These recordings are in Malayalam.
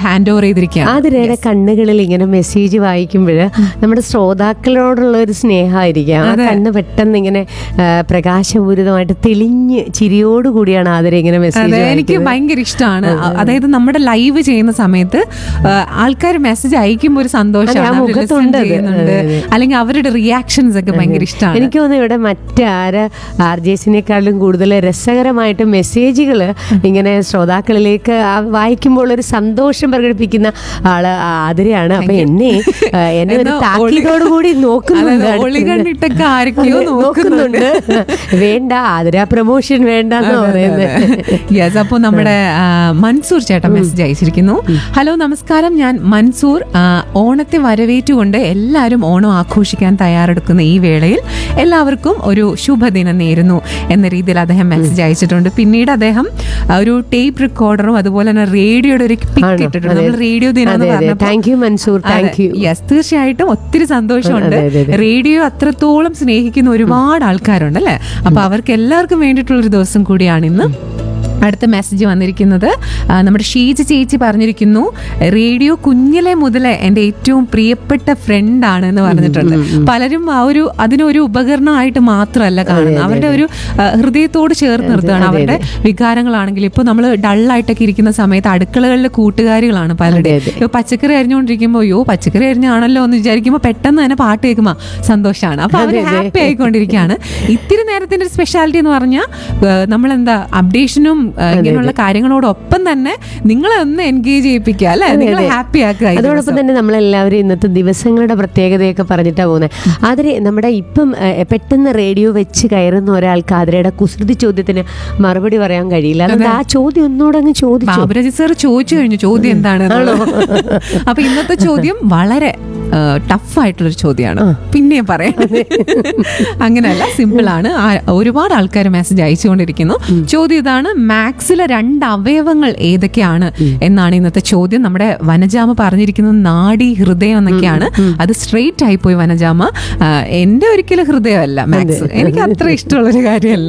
ഹാൻഡ് ഓവർ ചെയ്തിരിക്കുകയാണ് ആതിരയുടെ കണ്ണുകളിൽ ഇങ്ങനെ മെസ്സേജ് വായിക്കുമ്പോൾ നമ്മുടെ ശ്രോതാക്കളോടുള്ള ഒരു സ്നേഹമായിരിക്കാം ആ കണ്ണ് പെട്ടെന്ന് ഇങ്ങനെ ആ, പ്രകാശപൂരിതമായിട്ട് തെളിഞ്ഞ് ചിരിയോടുകൂടിയാണ് ആതിര ഇങ്ങനെ മെസ്സേജ് അതെ എനിക്ക് ഭയങ്കര ഇഷ്ടമാണ് അതായത് നമ്മുടെ ലൈവ് ചെയ്യുന്ന സമയത്ത് ആൾക്കാർ മെസ്സേജ് അയക്കുമ്പോൾ ഒരു സന്തോഷമാണ് അതെ, ആ അവര് listen മുഖത്തുണ്ട് അത്. ചെയ്യുന്നുണ്ട് അതെ, അല്ലെങ്കിൽ അവരുടെ റിയാക്ഷൻസ് ഒക്കെ ഭയങ്കര ഇഷ്ടമാണ് എനിക്ക് തോന്നുന്നു ഇവിടെ മറ്റാര ആർ ജെ എസിനേക്കാളും കൂടുതൽ രസകരമായിട്ട് മെസ്സേജുകൾ ഇങ്ങനെ ശ്രോതാക്കളിലേക്ക് ആ വായിക്കുമ്പോൾ ഒരു സന്തോഷം പ്രകടിപ്പിക്കുന്ന ആള് ആതിരയാണ് അപ്പൊ എന്നെ ആ, എന്നെ ഒരു എന്നാ താക്കീതോടു കൂടി നോക്കുന്നുണ്ട് അതായത് ഒളികണ്ണിട്ടൊക്കെ ആരൊക്കെയോ അതെ, നോക്കുന്നുണ്ട്. വേണ്ട ആതിര പ്രൊമോഷൻ വേണ്ട എന്ന് പറയുന്നത് യെസ് അപ്പോൾ നമ്മുടെ ആ, മൻസൂർ ചേട്ടൻ മെസ്സേജ് അയച്ചിരിക്കുന്നു ഹലോ നമസ്കാരം ഞാൻ മൻസൂർ ആ, ഓണത്തെ വരവേറ്റുകൊണ്ട് എല്ലാവരും ഓണം ആഘോഷിക്കാൻ തയ്യാറെടുക്കുന്ന ഈ വേളയിൽ എല്ലാവർക്കും ഒരു ശുഭദിനം നേരുന്നു എന്ന രീതിയിൽ അദ്ദേഹം മെസ്സേജ് അയച്ചിട്ടുണ്ട് പിന്നീട് അദ്ദേഹം ആ, ഒരു ടേപ്പ് റെക്കോർഡറും അതുപോലെ തന്നെ റേഡിയോയുടെ ഒരു പിക്ക് ആണോ? ഇട്ടിട്ടുണ്ട് അതെ. നമ്മൾ റേഡിയോ ദിനം എന്ന് അതെ, അതെ. പറഞ്ഞപ്പോൾ Thank you, Mansoor. Thank you. Yes തീർച്ചയായിട്ടും ഒത്തിരി സന്തോഷമുണ്ട് അതെ, അതെ, അതെ. റേഡിയോ അത്രത്തോളം സ്നേഹിക്കുന്ന ഒരുപാട് ആൾക്കാരുണ്ട് അല്ലേ അപ്പൊ അവർക്ക് എല്ലാവർക്കും വേണ്ടിയിട്ടുള്ള ഒരു ദിവസം കൂടിയാണ് ഇന്ന് അടുത്ത മെസ്സേജ് വന്നിരിക്കുന്നത് ആ, നമ്മുടെ ഷീജ ചേച്ചി പറഞ്ഞിരിക്കുന്നു റേഡിയോ കുഞ്ഞിലെ മുതലേ എൻ്റെ ഏറ്റവും പ്രിയപ്പെട്ട ഫ്രണ്ടാണ് എന്ന് പറഞ്ഞിട്ടുണ്ട് പലരും ആ ഒരു അതിനൊരു ഉപകരണമായിട്ട് മാത്രമല്ല കാണുന്നത് അവരുടെ ഒരു ആ, ഹൃദയത്തോട് ചേർത്ത് നിർത്തുകയാണ് അവരുടെ വികാരങ്ങളാണെങ്കിൽ ഇപ്പോൾ നമ്മൾ ഡള്ളായിട്ടൊക്കെ ഇരിക്കുന്ന സമയത്ത് അടുക്കളകളിലെ കൂട്ടുകാരികളാണ് പലരുടെയും അതെ. ഇപ്പൊ പച്ചക്കറി അരിഞ്ഞുകൊണ്ടിരിക്കുമ്പോൾ അയ്യോ പച്ചക്കറി അരിഞ്ഞാണല്ലോ എന്ന് വിചാരിക്കുമ്പോൾ പെട്ടെന്ന് തന്നെ പാട്ട് കേൾക്കുമ്പോൾ സന്തോഷമാണ് അപ്പൊ അവർ ഹാപ്പി ആയിക്കൊണ്ടിരിക്കുകയാണ് ഇത്തിരി നേരത്തിന്റെ ഒരു സ്പെഷ്യാലിറ്റി എന്ന് പറഞ്ഞാൽ നമ്മളെന്താ അപ്ഡേഷനും ആ, ഇങ്ങനെയുള്ള കാര്യങ്ങളോടൊപ്പം തന്നെ നിങ്ങളെ ഒന്ന് എൻഗേജ് ചെയ്യിപ്പിക്കുക അല്ലെ നിങ്ങളെ ഹാപ്പി ആക്കുക ഈ അതോടൊപ്പം ദിവസം. തന്നെ നമ്മളെല്ലാവരും ഇന്നത്തെ ദിവസങ്ങളുടെ പ്രത്യേകതയൊക്കെ പറഞ്ഞിട്ടാണ് പോകുന്നത് ആതിര നമ്മുടെ ഇപ്പം ഏഹ്, പെട്ടെന്ന് റേഡിയോ വെച്ച് കയറുന്ന ഒരാൾക്ക് ആതിരയുടെ കുസൃതി ചോദ്യത്തിന് മറുപടി പറയാൻ കഴിയില്ല അതുകൊണ്ട് ആ ചോദ്യം ഒന്നുകൂടെ അങ്ങ് ചോദിച്ചു ബാബുരാജ് സാർ ചോദിച്ചു കഴിഞ്ഞു ചോദ്യം എന്താണ് എന്നുള്ളത്. അപ്പൊ ഇന്നത്തെ ചോദ്യം വളരെ ടഫ് ആയിട്ടുള്ളൊരു ചോദ്യമാണ് പിന്നെ പറയാം അങ്ങനെയല്ല സിമ്പിൾ ആണ് ആ- ഒരുപാട് ആൾക്കാർ മെസ്സേജ് അയച്ചുകൊണ്ടിരിക്കുന്നു ചോദ്യം ഇതാണ് മാക്സിലെ രണ്ട് അവയവങ്ങൾ ഏതൊക്കെയാണ് എന്നാണ് ഇന്നത്തെ ചോദ്യം നമ്മുടെ വനജാമ പറഞ്ഞിരിക്കുന്നത് നാഡി ഹൃദയം എന്നൊക്കെയാണ് അത് സ്ട്രെയിറ്റ് ആയി പോയി വനജാമ ആ, എന്റെ ഒരിക്കലും ഹൃദയമല്ല മാക്സ് എനിക്ക് അത്ര ഇഷ്ടമുള്ളൊരു കാര്യമല്ല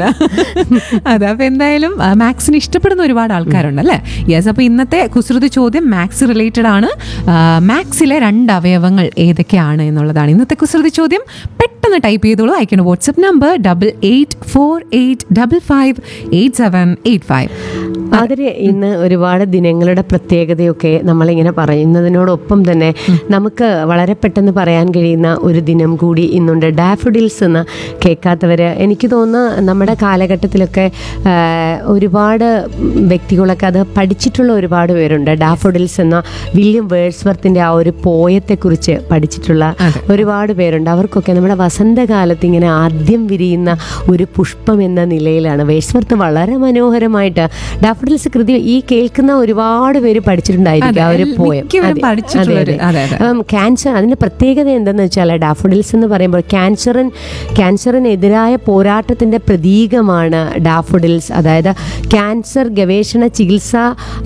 അതെ അപ്പൊ എന്തായാലും ആ, മാക്സിന് ഇഷ്ടപ്പെടുന്ന ഒരുപാട് ആൾക്കാരുണ്ട് അല്ലേ യെസ് അപ്പൊ ഇന്നത്തെ കുസൃതി ചോദ്യം മാക്സ് റിലേറ്റഡ് ആണ് ആ, മാക്സിലെ രണ്ട് അവയവങ്ങൾ ഏതൊക്കെയാണ് എന്നുള്ളതാണ് ഇന്നത്തെ കുസൃതി ചോദ്യം പെട്ടെന്ന് ടൈപ്പ് ചെയ്തോളൂ അയക്കണം WhatsApp number double eight four eight double five eight seven eight five അതിന് ഇന്ന് ഒരുപാട് ദിനങ്ങളുടെ പ്രത്യേകതയൊക്കെ നമ്മളിങ്ങനെ പറയുന്നതിനോടൊപ്പം തന്നെ നമുക്ക് വളരെ പെട്ടെന്ന് പറയാൻ കഴിയുന്ന ഒരു ദിനം കൂടി ഇന്നുണ്ട് ഡാഫഡിൽസ് എന്ന് കേൾക്കാത്തവര് എനിക്ക് തോന്നുന്നു നമ്മുടെ കാലഘട്ടത്തിലൊക്കെ ആ, ഒരുപാട് വ്യക്തികളൊക്കെ അത് പഠിച്ചിട്ടുള്ള ഒരുപാട് പേരുണ്ട് ഡാഫഡിൽസ് എന്ന വില്യം വേഴ്സ്വർത്തിൻ്റെ ആ ഒരു പോയത്തെക്കുറിച്ച് പഠിച്ചിട്ടുള്ള അതെ. ഒരുപാട് പേരുണ്ട് അവർക്കൊക്കെ നമ്മുടെ വസന്തകാലത്ത് ഇങ്ങനെ ആദ്യം വിരിയുന്ന ഒരു പുഷ്പം എന്ന നിലയിലാണ് വേഴ്സ്വർത്ത് വളരെ മനോഹരമായിട്ട് ഡാഫഡിൽസ് കൃതി ഈ കേൾക്കുന്ന ഒരുപാട് പേര് പഠിച്ചിട്ടുണ്ടായിരിക്കും ആ അതെ, ഒരു എൽ- പോയം മിക്കവരും പഠിച്ചിട്ടുള്ളൊരു- അതെ, അതെ. ക്യാൻസർ അതിന്റെ പ്രത്യേകത എന്തെന്ന് വെച്ചാൽ ഡാഫഡിൽസ് എന്ന് പറയുമ്പോൾ ക്യാൻസറിൻ ക്യാൻസറിനെതിരായ പോരാട്ടത്തിന്റെ പ്രതീകമാണ് ഡാഫഡിൽസ് അതായത് ക്യാൻസർ ഗവേഷണ ചികിത്സാ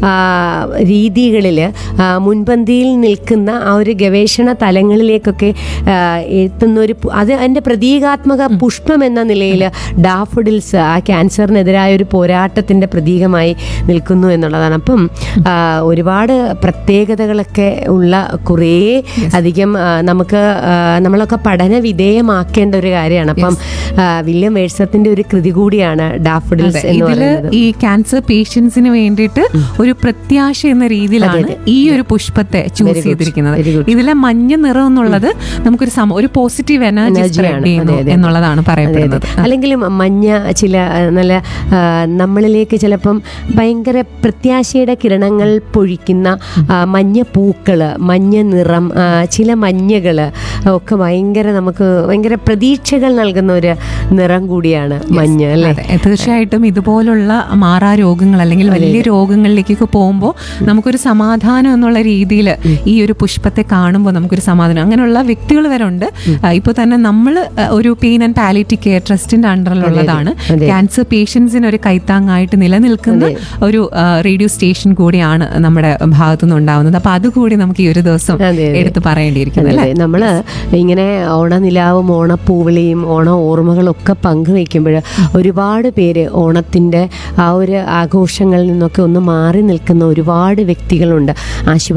രീതികളിൽ മുൻപന്തിയിൽ നിൽക്കുന്ന ആ ഒരു ഗവേഷണ തലങ്ങളിലേക്കൊക്കെ ആ, എത്തുന്ന ഒരു പു- അത് അതിൻ്റെ പ്രതീകാത്മക പുഷ്പം എന്ന നിലയിൽ ഡാഫഡിൽസ് ആ ക്യാൻസറിനെതിരായ ഒരു പോരാട്ടത്തിൻ്റെ പ്രതീകമായി നിൽക്കുന്നു എന്നുള്ളതാണ് അപ്പം ആ, ഒരുപാട് പ്രത്യേകതകളൊക്കെ ഉള്ള കുറേ അധികം ആ, നമുക്ക് ആ, നമ്മളൊക്കെ പഠന വിധേയമാക്കേണ്ട ഒരു കാര്യമാണ് അപ്പം ആ, വില്യം വേഴ്സത്തിന്റെ ഒരു കൃതി കൂടിയാണ് ഡാഫഡിൽസ് എന്ന് ഇതില് പറയുന്നത് ഈ ക്യാൻസർ പേഷ്യൻസിന് വേണ്ടിയിട്ട് ഒരു പ്രത്യാശ എന്ന രീതിയിലാണ് ഈ ഒരു പുഷ്പത്തെ ചൂസ് ചെയ്തിരിക്കുന്നത് Very good. ഇതിലെ മഞ്ഞ നിറം എന്നുള്ളത് നമുക്കൊരു സമ- ഒരു പോസിറ്റീവ് എനർജി Energy സ്പ്രെഡ് ആണ്. ചെയ്യുന്നു അതെ, അതെ. എന്നുള്ളതാണ് പറയപ്പെടുന്നത് അല്ലെങ്കിലും മഞ്ഞ ചില ആ, നല്ല ആ, നമ്മളിലേക്ക് ചിലപ്പം ഭയങ്കര പ്രത്യാശയുടെ കിരണങ്ങൾ പൊഴിക്കുന്ന ആ, മഞ്ഞ പൂക്കള് മഞ്ഞ നിറം ആ, ചില മഞ്ഞകള് ഒക്കെ ഭയങ്കര നമുക്ക് ഭയങ്കര പ്രതീക്ഷകൾ നൽകുന്ന ഒരു നിറം കൂടിയാണ് മഞ്ഞ അല്ലേ അതെ, തീർച്ചയായിട്ടും ഇതുപോലുള്ള മാറാ രോഗങ്ങൾ അല്ലെങ്കിൽ വലിയ രോഗങ്ങളിലേക്കൊക്കെ പോകുമ്പോൾ നമുക്കൊരു സമാധാനം എന്നുള്ള രീതിയിൽ ഈ ഒരു പുഷ്പത്തെ കാണുമ്പോൾ നമുക്കൊരു സമാധാനം അങ്ങനെയുള്ള വ്യക്തികൾ വരെ ഉണ്ട് ഇപ്പോൾ തന്നെ നമ്മൾ ഒരു പെയിൻ ആൻഡ് പാലിറ്റീവ് കെയർ ട്രസ്റ്റിന്റെ അണ്ടറിലുള്ളതാണ് അതെ. ക്യാൻസർ പേഷ്യൻസിന് ഒരു കൈത്താങ്ങായിട്ട് നിലനിൽക്കുന്ന ഒരു ആ, റേഡിയോ സ്റ്റേഷൻ കൂടിയാണ് നമ്മുടെ ഭാഗത്തു നിന്ന് ഉണ്ടാവുന്നത് അപ്പൊ അതുകൂടി നമുക്ക് ഈ ഒരു ദിവസം അതെ, അതെ. എടുത്ത് പറയേണ്ടിയിരിക്കുന്നു അല്ലേ അതെ, നമ്മള് ഇങ്ങനെ ഓണനിലാവും ഓണപ്പൂവിളിയും ഓണ ഓർമ്മകളൊക്കെ പങ്കുവെക്കുമ്പോൾ ഒരുപാട് പേര് ഓണത്തിന്റെ ആ ഒരു ആഘോഷങ്ങളിൽ നിന്നൊക്കെ ഒന്ന് മാറി നിൽക്കുന്ന ഒരുപാട് വ്യക്തികളുണ്ട് ആശുപത്രി